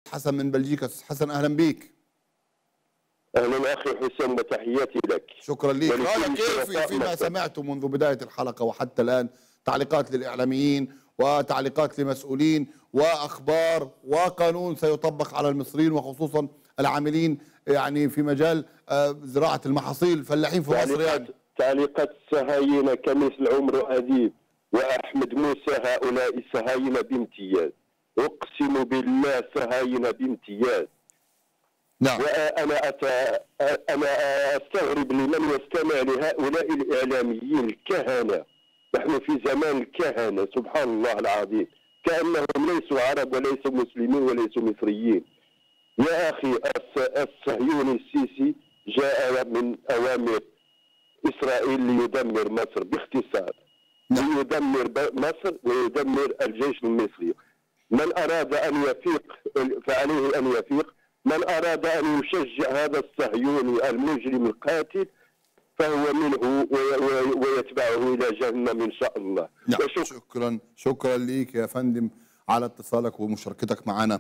حسن من بلجيكا أستاذ حسن أهلا بيك اهلا اخي حسام وتحياتي لك شكرا لك ولكل رأيك إيه في شرفاء فيما مصر. سمعته منذ بداية الحلقة وحتى الآن تعليقات للإعلاميين وتعليقات لمسؤولين وأخبار وقانون سيطبق على المصريين وخصوصا العاملين يعني في مجال آه، زراعة المحاصيل فلاحين في مصر تعليقات يعني تعليقات الصهاينه كمثل عمر اديب واحمد موسى هؤلاء صهاينه بامتياز اقسم بالله صهاينه بامتياز نعم وانا أت... انا استغرب لمن يستمع لهؤلاء الاعلاميين الكهنه نحن في زمان الكهنه سبحان الله العظيم كانهم ليسوا عرب وليسوا مسلمين وليسوا مصريين يا اخي الس- الصهيوني السيسي جاء من اوامر اسرائيل ليدمر مصر باختصار نعم. ليدمر ب- مصر ويدمر الجيش المصري من اراد ان يفيق فعليه ان يفيق من اراد ان يشجع هذا الصهيوني المجرم القاتل فهو منه وي- وي- ويتبعه الى جهنم ان شاء الله نعم وشكرا شكرا شكرا ليك يا فندم على اتصالك ومشاركتك معنا